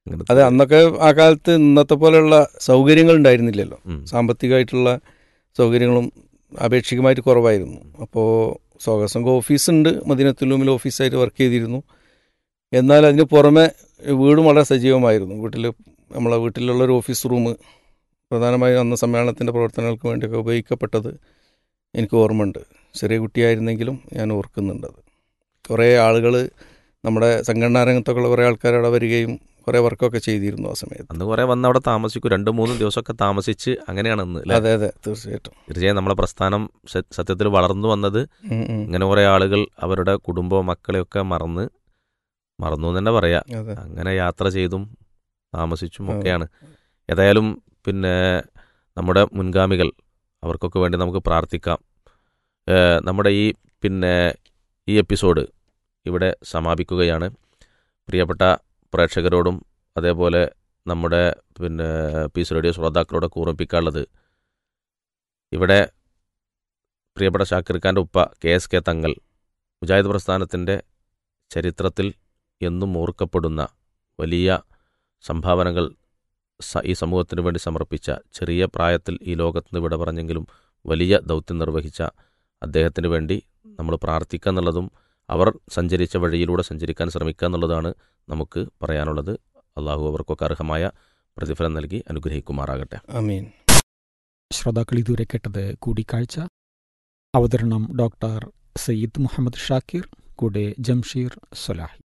അങ്ങനത്തെ- അതെ അന്നൊക്കെ ആ കാലത്ത് ഇന്നത്തെ പോലെയുള്ള സൗകര്യങ്ങൾ ഉണ്ടായിരുന്നില്ലല്ലോ ഉം. സാമ്പത്തികമായിട്ടുള്ള സൗകര്യങ്ങളും അപേക്ഷികമായിട്ട് കുറവായിരുന്നു അപ്പോൾ സ്വാഗതസംഘം ഓഫീസുണ്ട് മദീനത്തുലൂമിൽ ഓഫീസായിട്ട് വർക്ക് ചെയ്തിരുന്നു എന്നാൽ അതിന് പുറമെ വീടും വളരെ സജീവമായിരുന്നു വീട്ടിൽ നമ്മളെ വീട്ടിലുള്ളൊരു ഓഫീസ് റൂം പ്രധാനമായും അന്ന് സമ്മേളനത്തിൻ്റെ പ്രവർത്തനങ്ങൾക്ക് വേണ്ടിയൊക്കെ ഉപയോഗിക്കപ്പെട്ടത് എനിക്ക് ഓർമ്മയുണ്ട് ചെറിയ കുട്ടിയായിരുന്നെങ്കിലും ഞാൻ ഓർക്കുന്നുണ്ട് അത് കുറേ ആളുകൾ നമ്മുടെ സംഘടനാ രംഗത്തൊക്കെയുള്ള കുറേ ആൾക്കാർ അവിടെ വരികയും കുറേ വർക്കൊക്കെ ചെയ്തിരുന്നു ആ സമയത്ത് അന്ന് കുറെ വന്ന് അവിടെ താമസിക്കും രണ്ടു മൂന്നും ദിവസമൊക്കെ താമസിച്ച് അങ്ങനെയാണ് അന്ന് അല്ലേ? അതെ അതെ തീർച്ചയായിട്ടും തീർച്ചയായും നമ്മളെ പ്രസ്ഥാനം സ- സത്യത്തിൽ വളർന്നു വന്നത് ഉം, ഉം. ഇങ്ങനെ കുറെ ആളുകൾ അവരുടെ കുടുംബവും മക്കളെയൊക്കെ മറന്ന് മറന്നു എന്ന് തന്നെ പറയാ അതെ അങ്ങനെ യാത്ര ചെയ്തും താമസിച്ചും ആ. ഒക്കെയാണ് ഏതായാലും പിന്നെ നമ്മുടെ മുൻഗാമികൾ അവർക്കൊക്കെ വേണ്ടി നമുക്ക് പ്രാർത്ഥിക്കാം ഏഹ് നമ്മുടെ ഈ പിന്നെ ഈ എപ്പിസോഡ് ഇവിടെ സമാപിക്കുകയാണ് പ്രിയപ്പെട്ട പ്രേക്ഷകരോടും അതേപോലെ നമ്മുടെ പിന്നെ പീസ് റേഡിയോ ശ്രോതാക്കളോടൊക്കെ ഓർമ്മിപ്പിക്കാനുള്ളത് ഇവിടെ പ്രിയപ്പെട്ട ഷാക്കിർ ഖാൻ്റെ ഉപ്പ കെ എസ് കെ തങ്ങൾ മുജാഹിദ് പ്രസ്ഥാനത്തിൻ്റെ ചരിത്രത്തിൽ എന്നും ഓർക്കപ്പെടുന്ന വലിയ സംഭാവനകൾ സ- ഈ സമൂഹത്തിന് വേണ്ടി സമർപ്പിച്ച ചെറിയ പ്രായത്തിൽ ഈ ലോകത്ത് നിന്ന് വിട പറഞ്ഞെങ്കിലും വലിയ ദൗത്യം നിർവഹിച്ച അദ്ദേഹത്തിന് വേണ്ടി നമ്മൾ പ്രാർത്ഥിക്കുക എന്നുള്ളതും അവർ സഞ്ചരിച്ച വഴിയിലൂടെ സഞ്ചരിക്കാൻ ശ്രമിക്കുക എന്നുള്ളതാണ് നമുക്ക് പറയാനുള്ളത് അള്ളാഹു അവർക്കൊക്കെ അർഹമായ പ്രതിഫലം നൽകി അനുഗ്രഹിക്കുമാറാകട്ടെ അമീൻ ശ്രോതാക്കൾ ഇതുവരെ കേട്ടത് കൂടിക്കാഴ്ച അവതരണം ഡോക്ടർ സയ്യിദ് മുഹമ്മദ് ഷാക്കിർ കൂടെ ജംഷീർ സൊലാഹി